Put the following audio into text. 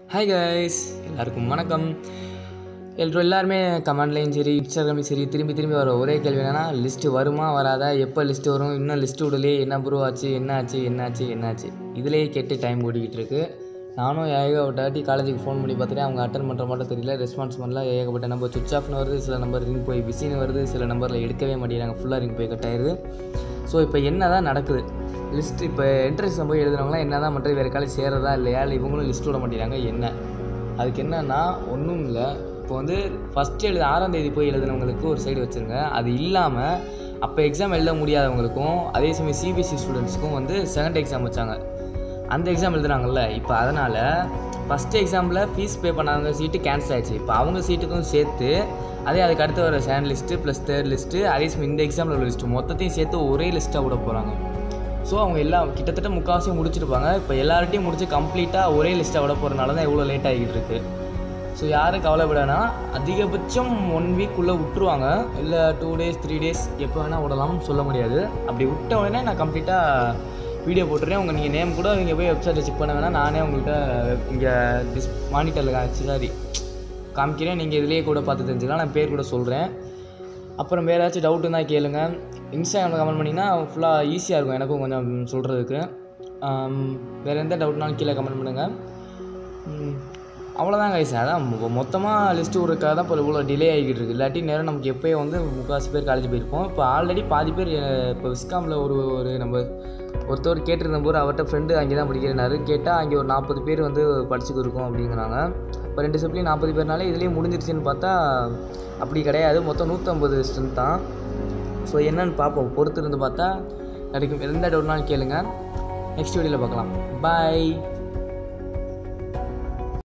hi guys எல்லாருக்கும் வணக்கம் எல்லாரும் எல்லாருமே கமெண்ட்லேயும் சரி இன்ஸ்டாகிராம்லையும் சரி திரும்பி திரும்பி வர ஒரே கேள்வி என்னன்னா லிஸ்ட்டு வருமா வராதா எப்போ லிஸ்ட்டு வரும் இன்னும் லிஸ்ட்டு விடலையே என்ன ப்ரூவ் ஆச்சு என்ன ஆச்சு என்ன ஆச்சு என்ன ஆச்சு இதிலேயே கேட்டு டைம் ஓடிக்கிட்டு இருக்கு நானும் ஏகப்பட்ட வாட்டி காலேஜுக்கு ஃபோன் பண்ணி பார்த்துட்டு அவங்க அட்டன் பண்ணுற மட்டும் தெரியல ரெஸ்பான்ஸ் பண்ணல ஏகப்பட்ட நம்பர் சுவிச் ஆஃப்னு வருது சில நம்பர் ரிங் போய் பிஸின்னு வருது சில நம்பரில் எடுக்கவே மாட்டேங்கிறாங்க ஃபுல்லாக ரிங் போய் கட் ஆயிடுது ஸோ இப்போ என்ன தான் நடக்குது லிஸ்ட் இப்போ என்ட்ரன்ஸ் போய் எழுதுனவங்களாம் என்ன தான் மட்டும் வேறு காலேஜ் சேரதா இல்லையா இல்லை இவங்களும் லிஸ்ட் விட மாட்டேங்கிறாங்க என்ன அதுக்கு என்னன்னா ஒன்றும் இல்லை இப்போ வந்து ஃபஸ்ட்டு எழுத ஆறாம் தேதி போய் எழுதுனவங்களுக்கு ஒரு சைடு வச்சுருங்க அது இல்லாமல் அப்போ எக்ஸாம் எழுத முடியாதவங்களுக்கும் அதே சமயம் சிபிஎஸ்சி ஸ்டூடெண்ட்ஸ்க்கும் வந்து செகண்ட் எக்ஸாம் வச்சாங்க அந்த எக்ஸாம் எழுதுனாங்கல்ல இப்போ அதனால் ஃபஸ்ட்டு எக்ஸாமில் ஃபீஸ் பே பண்ணாதவங்க சீட்டு கேன்சல் ஆயிடுச்சு இப்போ அவங்க சீட்டுக்கும் சேர்த்து அதே அதுக்கு அடுத்து வர second list plus third list அதே சமயம் இந்த எக்ஸாமில் உள்ள லிஸ்ட்டு மொத்தத்தையும் சேர்த்து ஒரே லிஸ்ட்டாக விட போகிறாங்க ஸோ அவங்க எல்லாம் கிட்டத்தட்ட முக்கால்வாசி முடிச்சிருப்பாங்க இப்போ எல்லார்ட்டையும் முடிச்சு கம்ப்ளீட்டாக ஒரே லிஸ்ட்டாக விட போகிறனால தான் இவ்வளோ லேட் ஆகிட்டு இருக்கு ஸோ யாரும் கவலைப்படனா அதிகபட்சம் ஒன் வீக்குள்ளே விட்டுருவாங்க இல்லை டூ டேஸ் த்ரீ டேஸ் எப்போ வேணால் விடலாம்னு சொல்ல முடியாது அப்படி விட்ட உடனே நான் கம்ப்ளீட்டாக வீடியோ போட்டுறேன் உங்கள் நீங்கள் நேம் கூட இங்கே போய் வெப்சைட்டில் செக் பண்ண வேணால் நானே உங்கள்கிட்ட இங்கே டிஸ் மானிட்டரில் காமிச்சு சாரி காமிக்கிறேன் நீங்கள் இதிலேயே கூட பார்த்து தெரிஞ்சுக்கலாம் நான் பேர் கூட சொல்கிறேன் அப்புறம் வேறு ஏதாச்சும் டவுட் இருந்தால் கேளுங்க இன்ஸ்டாகிராமில் கமெண்ட் பண்ணிங்கன்னா ஃபுல்லாக ஈஸியாக இருக்கும் எனக்கும் கொஞ்சம் சொல்கிறதுக்கு வேறு எந்த டவுட்னாலும் கீழே கமெண்ட் பண்ணுங்கள் அவ்வளோதான் கைஸ் அதான் மொத்தமாக லிஸ்ட்டு விட்றதுக்காக தான் இப்போ இவ்வளோ டிலே ஆகிக்கிட்டு இருக்குது இல்லாட்டி நேரம் நமக்கு எப்போயே வந்து முக்கால்வாசி பேர் காலேஜ் போயிருப்போம் இப்போ ஆல்ரெடி பாதி பேர் அஹ், இப்போ விஸ்காமில் ஒரு ஒரு நம்ம ஒருத்தவர் கேட்டிருந்த போது அவர்கிட்ட ஃப்ரெண்டு அங்கே தான் படிக்கிறனாரு கேட்டால் அங்கே ஒரு நாற்பது பேர் வந்து படிச்சுக்கு இருக்கோம் அப்படிங்கிறாங்க இப்போ ரெண்டு செப்லையும் நாற்பது பேர்னாலே இதுலேயே முடிஞ்சிருச்சுன்னு பார்த்தா அப்படி கிடையாது மொத்தம் நூற்றம்பது ஸ்ட்ரென்த் தான் ஸோ என்னன்னு பார்ப்போம் பொறுத்து இருந்து பார்த்தா கிடைக்கும் எந்த டவுட்னாலும் கேளுங்க நெக்ஸ்ட் வீடியோவில் பார்க்கலாம் பாய்